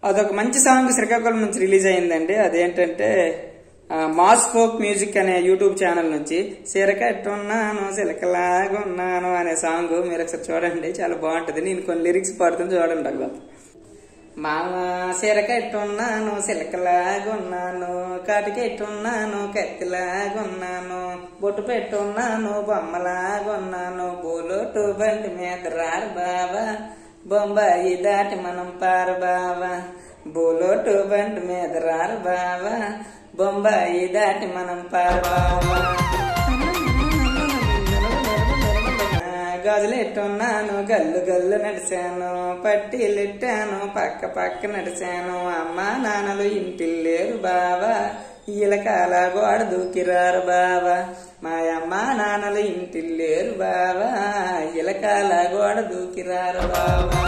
అదొక మంచి సాంగ్ శ్రీకాకుళం నుంచి రిలీజ్ అయిందండి అదేంటంటే ఆ, మాస్ ఫోక్ మ్యూజిక్ అనే యూట్యూబ్ ఛానల్ నుంచి సిరకట్టున్నాను సిలకలాగున్నాను అనే సాంగ్ మీరు ఒకసారి చూడండి చాలా బాగుంటది నేను కొన్ని లిరిక్స్ పాడుతుంది చూడండి అక్కడ మామ సిరకట్టున్నాను సిలకలాగున్నాను కాటికెట్టున్నాను కత్తిలాగున్నాను బొట్టు పెట్టున్నాను బొమ్మలాగున్నాను బోలోటు బండి మీద రారు బావా బొంబాయి దాటి మనం పారు బావా బోలోటు బండి మీద రారు బావా బొంబాయి దాటి మనం పారు బావా గాజులెట్టున్నాను గల్లు గల్లు నడిచాను పట్టీలెట్టాను పక్క పక్క నడిచాను అమ్మ నాన్నలు ఇంటిల్లేరు బావా ఇలకాల గోడ దూకిరారు బావా మా అమ్మ నాన్నలు ఇంటిల్లేరు బావా ఇలకాల గోడ దూకిరారు బావా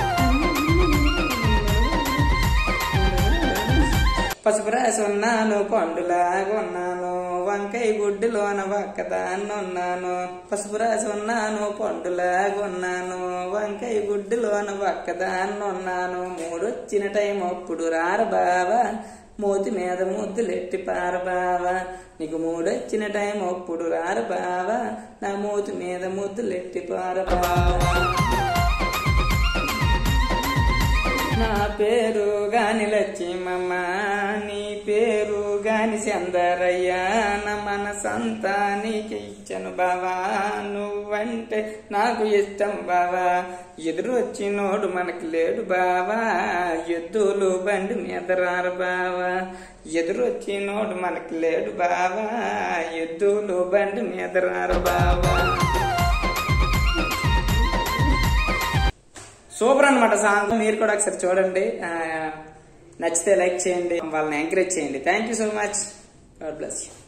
పసుపు రాసి ఉన్నాను పండులాగా ఉన్నాను వంకాయ గుడ్డులోన ఒక్కదాన్ని ఉన్నాను పసుపు రాసి ఉన్నాను పండులాగా ఉన్నాను వంకాయ గుడ్డులోన ఒక్కదాన్ని ఉన్నాను మూడొచ్చిన టైం అప్పుడు రారు బావా మూతి మీద ముద్దులెట్టి పార బావా నీకు మూడొచ్చిన టైం అప్పుడు రారు బావా నా మూతి మీద ముద్దులెట్టి పార బావా నా పేరు గాని లక్ష్మమ్మ నీ పేరు గాని చందరయ్యా నా మనసంతా నీకు ఇచ్చను బావా నువ్వంటే నాకు ఇష్టం బావా ఎదురు వచ్చినోడు మనకు లేడు బావా ఎద్దులు బండి మీద రారు బావా ఎదురు వచ్చినోడు మనకు లేడు బావా ఎద్దులు బండి మీద రారు బావా సూపర్ అనమాట సాంగ్ మీరు కూడా ఒకసారి చూడండి ఆ, నచ్చితే లైక్ చేయండి వాళ్ళని ఎంకరేజ్ చేయండి thank you so much God bless you